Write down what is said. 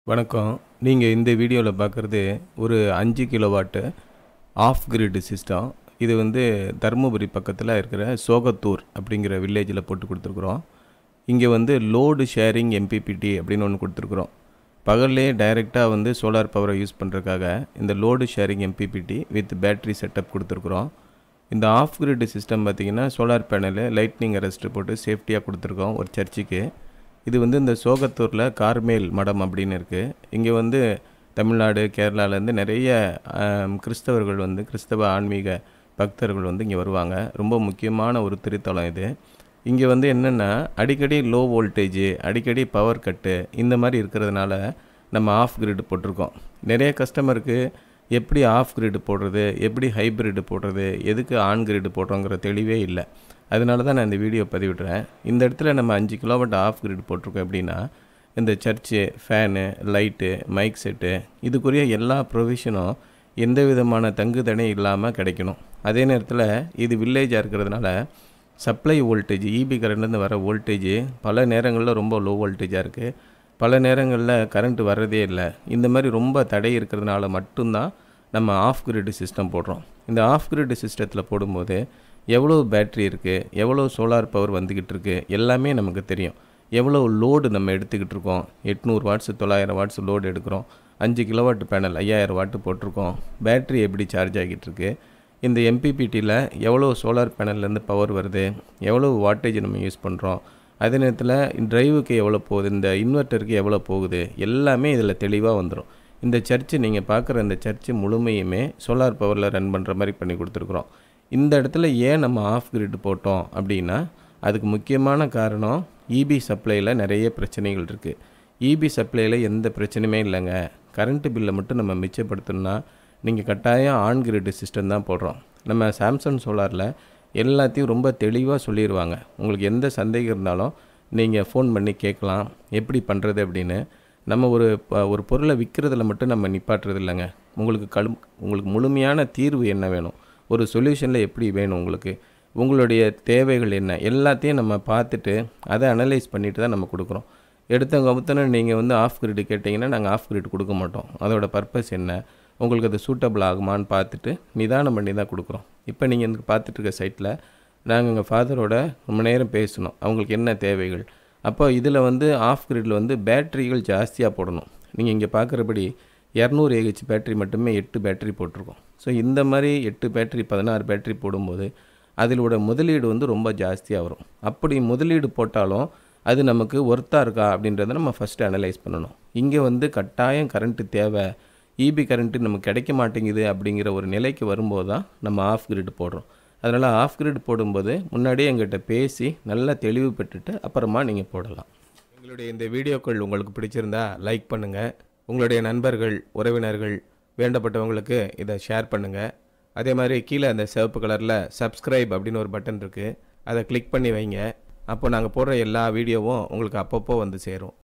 வணக்கம் நீங்கள் இந்த வீடியோவில் பார்க்குறது ஒரு அஞ்சு கிலோவாட்டு ஆஃப் கிரிட் சிஸ்டம் இது வந்து தருமபுரி பக்கத்தில் இருக்கிற சோகத்தூர் அப்படிங்கிற வில்லேஜில் போட்டு கொடுத்துருக்குறோம் இங்கே வந்து லோடு ஷேரிங் எம்பிபிடி அப்படின்னு ஒன்று கொடுத்துருக்குறோம் பகல்லே டைரெக்டாக வந்து சோலார் பவரை யூஸ் பண்ணுறதுக்காக இந்த load sharing M P P T with battery setup கொடுத்துருக்குறோம் இந்த ஆஃப் கிரிட் சிஸ்டம் பார்த்திங்கன்னா சோலார் பேனலு லைட்னிங் அரெஸ்ட் போட்டு சேஃப்டியாக கொடுத்துருக்கோம் ஒரு சர்ச்சுக்கு இது வந்து இந்த சோகத்தூரில் கார்மேல் மடம் அப்படின்னு இருக்குது இங்கே வந்து தமிழ்நாடு கேரளாலேருந்து நிறைய ஆம், கிறிஸ்தவர்கள் வந்து கிறிஸ்தவ ஆன்மீக பக்தர்கள் வந்து இங்கே வருவாங்க ரொம்ப முக்கியமான ஒரு திருத்தலம் இது இங்கே வந்து என்னென்னா அடிக்கடி லோ வோல்டேஜ் அடிக்கடி பவர் கட்டு இந்த மாதிரி இருக்கிறதுனால நம்ம ஆஃப் கிரிட் போட்டிருக்கோம் நிறைய கஸ்டமருக்கு எப்படி ஆஃப் கிரிட் போடுறது எப்படி ஹைப்ரிட் போடுறது எதுக்கு ஆன் கிரிட் போடுறோங்கிற தெளிவே இல்லை அதனால தான் நான் இந்த வீடியோ பதிவிடுறேன் இந்த இடத்துல நம்ம அஞ்சு கிலோவாட் ஆஃப் கிரிட் போட்டிருக்கோம் எப்படின்னா இந்த church fan light mic set இதுக்குரிய எல்லா ப்ரொவிஷனும் எந்த விதமான தங்கு தடை இல்லாமல் கிடைக்கணும் அதே நேரத்தில் இது வில்லேஜாக இருக்கிறதுனால சப்ளை வோல்டேஜ் இபி கரண்ட்லேருந்து வர வோல்டேஜ் பல நேரங்களில் ரொம்ப லோ வோல்டேஜாக இருக்குது பல நேரங்களில் கரண்ட் வர்றதே இல்லை இந்த மாதிரி ரொம்ப தடை இருக்கிறதுனால மட்டும்தான் நம்ம ஆஃப் கிரிட் சிஸ்டம் போடுறோம் இந்த ஆஃப் கிரிட் சிஸ்டத்தில் போடும்போது எவ்வளோ பேட்ரி இருக்குது எவ்வளோ சோலார் பவர் வந்துக்கிட்டு இருக்கு எல்லாமே நமக்கு தெரியும் எவ்வளோ லோடு நம்ம எடுத்துக்கிட்டு இருக்கோம் எட்நூறு வாட்ஸ் தொள்ளாயிரம் வாட்ஸ் லோடு எடுக்கிறோம் அஞ்சு கிலோவாட் பேனல் ஐயாயிரம் வாட்டு போட்டிருக்கோம் பேட்ரி எப்படி சார்ஜ் ஆகிட்டு இருக்கு இந்த எம்பிபிடியில் எவ்வளோ சோலார் பேனல்லேருந்து பவர் வருது எவ்வளோ வாட்டேஜ் நம்ம யூஸ் பண்ணுறோம் அதே நேரத்தில் டிரைவுக்கு எவ்வளோ போகுது இந்த இன்வெர்ட்டருக்கு எவ்வளோ போகுது எல்லாமே இதில் தெளிவாக வந்துடும் இந்த சர்ச்சு நீங்கள் பார்க்குற இந்த சர்ச்சு முழுமையுமே சோலார் பவரில் ரன் பண்ணுற மாதிரி பண்ணி கொடுத்துருக்குறோம் இந்த இடத்துல ஏன் நம்ம ஆஃப் கிரிட் போட்டோம் அப்படின்னா அதுக்கு முக்கியமான காரணம் இபி சப்ளையில் நிறைய பிரச்சனைகள் இருக்குது இபி சப்ளையில் எந்த பிரச்சனையுமே இல்லைங்க கரண்ட்டு பில்லை மட்டும் நம்ம மிச்சப்படுத்தணும்னா நீங்கள் கட்டாயம் ஆன் கிரிட் சிஸ்டம் தான் போடுறோம் நம்ம சாம்சங் சோலாரில் எல்லாத்தையும் ரொம்ப தெளிவாக சொல்லிடுவாங்க உங்களுக்கு எந்த சந்தேகம் இருந்தாலும் நீங்கள் ஃபோன் பண்ணி கேட்கலாம் எப்படி பண்ணுறது அப்படின்னு நம்ம ஒரு ப- ஒரு பொருளை விற்கிறதுல மட்டும் நம்ம நிப்பாட்டுறது இல்லைங்க உங்களுக்கு கழு உங்களுக்கு முழுமையான தீர்வு என்ன வேணும் ஒரு சொல்யூஷனில் எப்படி வேணும் உங்களுக்கு உங்களுடைய தேவைகள் என்ன எல்லாத்தையும் நம்ம பார்த்துட்டு அதை அனலைஸ் பண்ணிட்டு தான் நம்ம கொடுக்குறோம் எடுத்தவங்க கமுத்தன நீங்கள் வந்து ஆஃப் கிரிட் கேட்டிங்கன்னா நாங்கள் ஆஃப் கிரிட் கொடுக்க மாட்டோம் அதோட பர்பஸ் என்ன உங்களுக்கு அது சூட்டபிள் ஆகுமான்னு பார்த்துட்டு நிதானம் பண்ணி தான் கொடுக்குறோம் இப்போ நீங்கள் எனக்கு பார்த்துட்டு இருக்க சைட்டில் நாங்கள் எங்கள் ஃபாதரோட ரொம்ப நேரம் பேசணும் அவங்களுக்கு என்ன தேவைகள் அப்போ இதில் வந்து ஆஃப் கிரிட்டில் வந்து பேட்டரிகள் ஜாஸ்தியாக போடணும் நீங்கள் இங்கே பார்க்குறபடி இரநூறு ஏஹெச் பேட்டரி மட்டுமே எட்டு பேட்டரி போட்டிருக்கோம் ஸோ இந்த மாதிரி எட்டு பேட்டரி பதினாறு பேட்டரி போடும்போது அதிலோட முதலீடு வந்து ரொம்ப ஜாஸ்தியாக வரும் அப்படி முதலீடு போட்டாலும் அது நமக்கு ஒர்த்தாக இருக்கா அப்படின்றத நம்ம ஃபஸ்ட்டு அனலைஸ் பண்ணணும் இங்கே வந்து கட்டாயம் கரண்ட்டு தேவை இபி கரண்ட்டு நமக்கு கிடைக்க மாட்டேங்குது அப்படிங்கிற ஒரு நிலைக்கு வரும்போது தான் நம்ம ஆஃப் கிரிட் போடுறோம் அதனால் ஆஃப் கிரிட் போடும்போது முன்னாடியே எங்கிட்ட பேசி நல்லா தெளிவு பெற்றுட்டு அப்புறமா நீங்கள் போடலாம் எங்களுடைய இந்த வீடியோக்கள் உங்களுக்கு பிடிச்சிருந்தா லைக் பண்ணுங்கள் உங்களுடைய நண்பர்கள் உறவினர்கள் வேண்டப்பட்டவங்களுக்கு இதை ஷேர் பண்ணுங்கள் அதே மாதிரி கீழே அந்த சிவப்பு கலரில் சப்ஸ்கிரைப் அப்படின்னு ஒரு பட்டன் இருக்குது அதை கிளிக் பண்ணி வைங்க அப்போ நாங்கள் போடுற எல்லா வீடியோவும் உங்களுக்கு அப்பப்போ வந்து சேரும்